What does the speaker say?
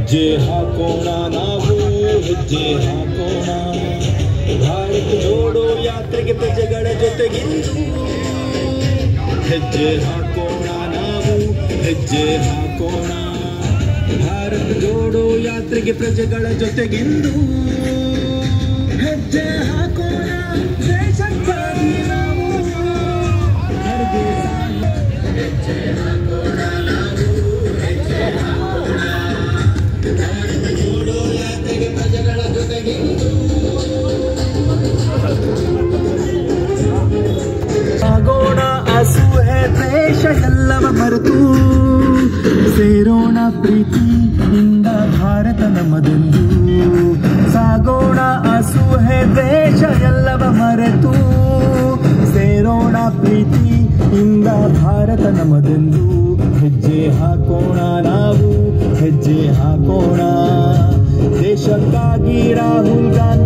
ಹೆಜ್ಜೆ ಹಾಕೋಣ ನಾವು ಹೆಜ್ಜೆ ಹಾಕೋಣ ಭಾರತ ಜೋಡೋ ಯಾತ್ರೆಗೆ ಪ್ರಜೆಗಳ ಜೊತೆಗಿಂದು ಹೆಜ್ಜೆ ಹಾಕೋಣ ನಾವು ಹೆಜ್ಜೆ ಹಾಕೋಣ ಭಾರತ ಜೋಡೋ ಯಾತ್ರೆಗೆ ಪ್ರಜೆಗಳ ಜೊತೆಗಿಂದು ಹೆಜ್ಜೆ ಹಾಕೋಣ ದೇಶಕ್ಕಾಗಿ ನಾವು ನಡೆದು ಸಾಗೋಣ. ಸಾಗೋಣ ಅಸೂಹೆ ದ್ವೇಷ ಎಲ್ಲವ ಮರೆತು ಸೇರೋಣ ಪ್ರೀತಿಯಿಂದ ಭಾರತ ನಮ್ಮದೆಂದು ಸಾಗೋಣ ಅಸೂಹೆ ದ್ವೇಷ ಎಲ್ಲವ ಮರೆತು ಸೇರೋಣ ಪ್ರೀತಿಯಿಂದ ಭಾರತ ನಮ್ಮದೆಂದು ಹೆಜ್ಜೆ ಹಾಕೋಣ ನಾವು ಹೆಜ್ಜೆ ಹಾಕೋಣ ದೇಶಕ್ಕಾಗಿ ರಾಹುಲ್ ಗಾಂಧಿ